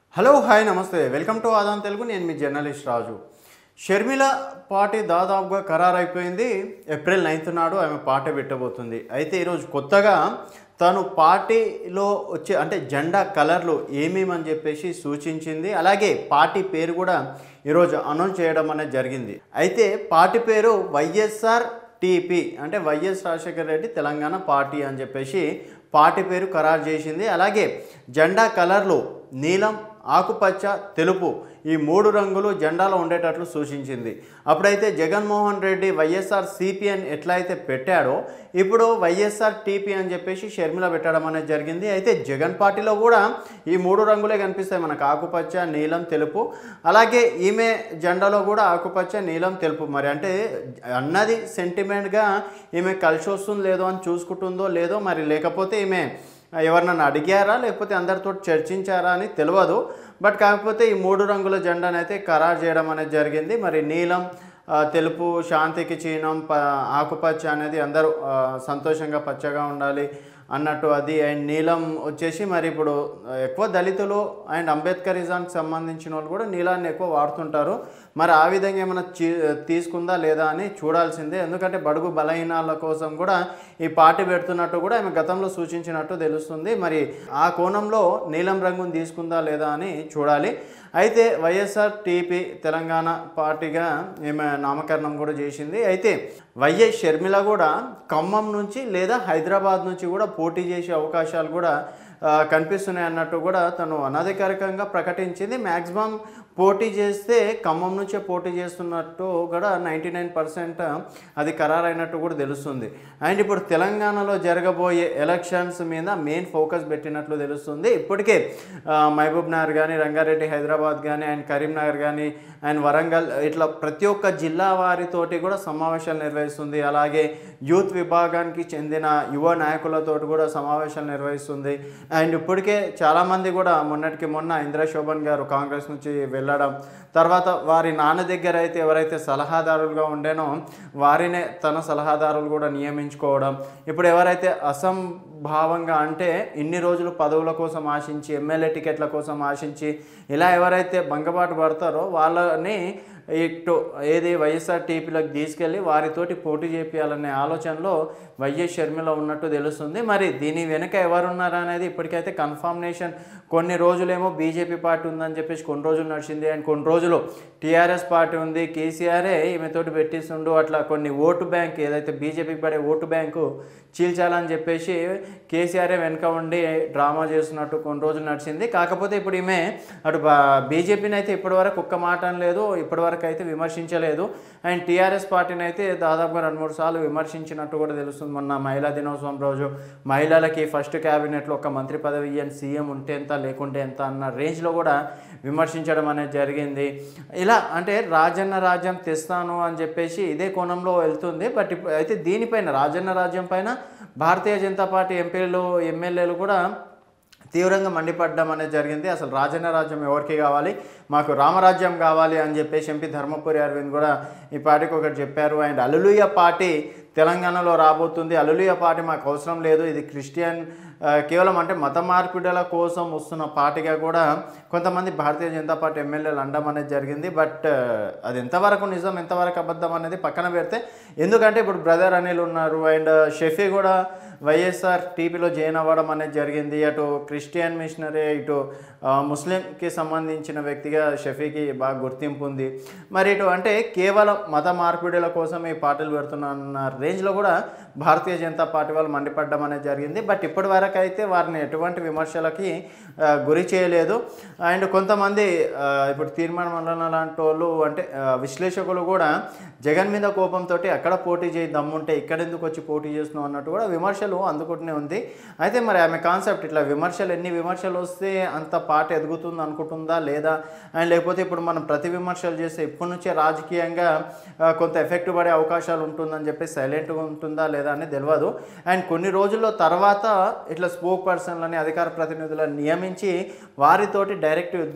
hello hi నమస్తే welcome to Aadhan Telugu నేను మీ జర్నలిస్ట్ రాజు షర్మిల పార్టీ దాదాపుగా ఖరారైపోయింది ఏప్రిల్ నైన్త్ నాడు ఆమె పార్టీ పెట్టబోతుంది అయితే ఈరోజు కొత్తగా తను పార్టీలో వచ్చే అంటే జెండా కలర్లు ఏమేమని చెప్పేసి సూచించింది అలాగే పార్టీ పేరు కూడా ఈరోజు అనౌన్స్ చేయడం అనేది జరిగింది అయితే పార్టీ పేరు వైఎస్ఆర్ టీపీ అంటే వైఎస్ రాజశేఖర రెడ్డి తెలంగాణ పార్టీ అని చెప్పేసి పార్టీ పేరు ఖరారు చేసింది అలాగే జెండా కలర్లు నీలం ఆకుపచ్చ తెలుపు ఈ మూడు రంగులు జెండాలో ఉండేటట్లు సూచించింది అప్పుడైతే జగన్మోహన్ రెడ్డి వైఎస్ఆర్ సిపి అని ఎట్లయితే పెట్టాడో ఇప్పుడు వైఎస్ఆర్ టీపీ అని చెప్పేసి షర్మిల పెట్టడం అనేది జరిగింది అయితే జగన్ పార్టీలో కూడా ఈ మూడు రంగులే కనిపిస్తాయి మనకు ఆకుపచ్చ నీలం తెలుపు అలాగే ఈమె జెండాలో కూడా ఆకుపచ్చ నీలం తెలుపు మరి అంటే అన్నది సెంటిమెంట్గా ఈమె కలిసి వస్తుందో లేదో అని చూసుకుంటుందో లేదో మరి లేకపోతే ఈమె ఎవరినన్నా అడిగారా లేకపోతే అందరితో చర్చించారా అని తెలియదు బట్ కాకపోతే ఈ మూడు రంగుల జెండాను అయితే ఖరారు చేయడం అనేది జరిగింది మరి నీలం ఆ, తెలుపు శాంతికి చీనం ప ఆకుపచ్చ అనేది అందరూ ఆ, సంతోషంగా పచ్చగా ఉండాలి అన్నట్టు అది అండ్ నీలం వచ్చేసి మరి ఇప్పుడు ఆ, ఎక్కువ దళితులు అండ్ అంబేద్కరిజానికి సంబంధించిన వాళ్ళు కూడా నీలాన్ని ఎక్కువ వాడుతుంటారు మరి ఆ విధంగా ఏమైనా చీ తీసుకుందా లేదా అని చూడాల్సిందే ఎందుకంటే బడుగు బలహీనాల కోసం కూడా ఈ పార్టీ పెడుతున్నట్టు కూడా ఆమె గతంలో సూచించినట్టు తెలుస్తుంది మరి ఆ కోణంలో నీలం రంగును తీసుకుందా లేదా అని చూడాలి అయితే వైఎస్ఆర్ టీపీ తెలంగాణ పార్టీగా ఈమె నామకరణం కూడా చేసింది అయితే వైఎస్ షర్మిల కూడా ఖమ్మం నుంచి లేదా హైదరాబాద్ నుంచి కూడా పోటీ చేసే అవకాశాలు కూడా ఆ, కనిపిస్తున్నాయి అన్నట్టు కూడా తను అనధికారికంగా ప్రకటించింది మ్యాక్సిమం పోటీ చేస్తే ఖమ్మం నుంచే పోటీ చేస్తున్నట్టు కూడా నైంటీ నైన్ పర్సెంట్ అది ఖరారైనట్టు కూడా తెలుస్తుంది అండ్ ఇప్పుడు తెలంగాణలో జరగబోయే ఎలక్షన్స్ మీద మెయిన్ ఫోకస్ పెట్టినట్లు తెలుస్తుంది ఇప్పటికే ఆ, మహబూబ్ నగర్ కానీ రంగారెడ్డి హైదరాబాద్ కానీ అండ్ కరీంనగర్ కానీ అండ్ వరంగల్ ఇట్లా ప్రతి ఒక్క జిల్లా వారితోటి కూడా సమావేశాలు నిర్వహిస్తుంది అలాగే యూత్ విభాగానికి చెందిన యువ నాయకులతోటి కూడా సమావేశాలు నిర్వహిస్తుంది అండ్ ఇప్పటికే చాలామంది కూడా మొన్నటికి మొన్న ఇంద్ర శోభన్ గారు కాంగ్రెస్ నుంచి వెళ్ళడం తర్వాత వారి నాన్న దగ్గర అయితే ఎవరైతే సలహాదారులుగా ఉండేనో వారినే తన సలహాదారులు కూడా నియమించుకోవడం ఇప్పుడు ఎవరైతే అసంభావంగా అంటే ఇన్ని రోజులు పదవుల కోసం ఆశించి ఎమ్మెల్యే టికెట్ల కోసం ఆశించి ఇలా ఎవరైతే భంగపాటు పడతారో వాళ్ళని ఇటు ఏది వైఎస్ఆర్ టీపీలోకి తీసుకెళ్ళి వారితోటి పోటీ చేపించాలనే ఆలోచనలో వైఎస్ షర్మిల ఉన్నట్టు తెలుస్తుంది మరి దీని వెనుక ఎవరున్నారు అనేది ఇప్పటికైతే కన్ఫర్మేషన్ కొన్ని రోజులేమో బీజేపీ పార్టీ ఉందని చెప్పేసి కొన్ని రోజులు నడిచింది అండ్ కొన్ని రోజులు టీఆర్ఎస్ పార్టీ ఉంది కేసీఆరే ఈమెతోటి పెట్టిస్తుండు అట్లా కొన్ని ఓటు బ్యాంక్ ఏదైతే బీజేపీకి పడే ఓటు బ్యాంకు చీల్చాలని చెప్పేసి కేసీఆరే వెనుక ఉండి డ్రామా చేస్తున్నట్టు కొన్ని రోజులు నడిచింది కాకపోతే ఇప్పుడు ఈమె అటు బీజేపీని అయితే ఇప్పటివరకు ఒక్క మాట అనలేదు ఇప్పటివరకు అయితే విమర్శించలేదు అండ్ టీఆర్ఎస్ పార్టీని అయితే దాదాపుగా రెండు మూడు సార్లు విమర్శించినట్టు కూడా తెలుస్తుంది మొన్న మహిళా దినోత్సవం రోజు మహిళలకి ఫస్ట్ క్యాబినెట్లో ఒక మంత్రి పదవి ఇయ్యని సీఎం ఉంటే ఎంత లేకుంటే ఎంత అన్న రేంజ్లో కూడా విమర్శించడం అనేది జరిగింది ఇలా అంటే రాజన్న రాజ్యం తెస్తాను అని చెప్పేసి ఇదే కోణంలో వెళ్తుంది బట్ ఇప్పుడు అయితే దీనిపైన రాజన్న రాజ్యం పైన భారతీయ జనతా పార్టీ ఎంపీలు ఎమ్మెల్యేలు కూడా తీవ్రంగా మండిపడడం అనేది జరిగింది అసలు రాజన్న రాజ్యం ఎవరికి కావాలి మాకు రామరాజ్యం కావాలి అని చెప్పేసి ఎంపీ ధర్మపురి అరవింద్ కూడా ఈ పార్టీకి ఒకటి చెప్పారు అండ్ అలులుయ పార్టీ తెలంగాణలో రాబోతుంది అలులుయ పార్టీ మాకు అవసరం లేదు ఇది క్రిస్టియన్ ఆ, కేవలం అంటే మత మార్పిడుల కోసం వస్తున్న పార్టీగా కూడా కొంతమంది భారతీయ జనతా పార్టీ ఎమ్మెల్యేలు అనడం అనేది జరిగింది బట్ ఆ, అది ఎంతవరకు నిజం ఎంతవరకు అబద్ధం అనేది పక్కన పెడితే ఎందుకంటే ఇప్పుడు బ్రదర్ అనిల్ ఉన్నారు అండ్ షెఫీ కూడా వైఎస్ఆర్ టీపీలో జాయిన్ అవ్వడం అనేది జరిగింది అటు క్రిస్టియన్ మిషనరీ ఇటు ఆ, ముస్లింకి సంబంధించిన వ్యక్తిగా షఫీకి బాగా గుర్తింపు ఉంది మరి ఇటు అంటే కేవలం మత మార్పిడుల కోసం ఈ పార్టీలు పెడుతున్న రేంజ్లో కూడా భారతీయ జనతా పార్టీ వాళ్ళు మండిపడడం అనేది జరిగింది బట్ ఇప్పటి వరకు అయితే వారిని ఎటువంటి విమర్శలకి ఆ, గురి చేయలేదు అండ్ కొంతమంది ఆ, ఇప్పుడు తీర్మాన మండలం లాంటి వాళ్ళు అంటే ఆ, విశ్లేషకులు కూడా జగన్ మీద కోపంతో అక్కడ పోటీ చేయి దమ్ముంటే ఇక్కడ ఎందుకు వచ్చి పోటీ చేస్తున్నావు అన్నట్టు కూడా విమర్శలు అందుకుంటూనే ఉంది అయితే మరి ఆమె కాన్సెప్ట్ ఇట్లా విమర్శలు ఎన్ని విమర్శలు వస్తే అంత పాట ఎదుగుతుంది అనుకుంటుందా లేదా అండ్ లేకపోతే ఇప్పుడు మనం ప్రతి విమర్శలు చేస్తే ఇప్పటి నుంచే రాజకీయంగా ఆ, కొంత ఎఫెక్ట్ పడే అవకాశాలు ఉంటుందని చెప్పి సైలెంట్గా ఉంటుందా లేదా అనేది తెలియదు అండ్ కొన్ని రోజుల్లో తర్వాత ఇట్లా స్పోక్ పర్సన్లని అధికార ప్రతినిధులను నియమించి వారితోటి డైరెక్ట్ యుద్ధం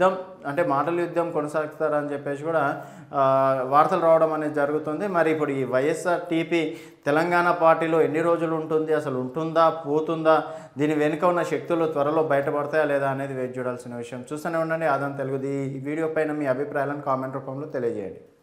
అంటే మాటల యుద్ధం కొనసాగుతారని చెప్పేసి కూడా ఆ, వార్తలు రావడం అనేది జరుగుతుంది మరి ఇప్పుడు ఈ వైఎస్ఆర్ టీపీ తెలంగాణ పార్టీలో ఎన్ని రోజులు ఉంటుంది అసలు ఉంటుందా పోతుందా దీని వెనుక ఉన్న శక్తులు త్వరలో బయటపడతాయా లేదా అనేది వేచి చూడాల్సిన విషయం చూస్తూనే ఉండండి ఆదాం తెలుగుది ఈ వీడియో పైన మీ అభిప్రాయాలను కామెంట్ రూపంలో తెలియజేయండి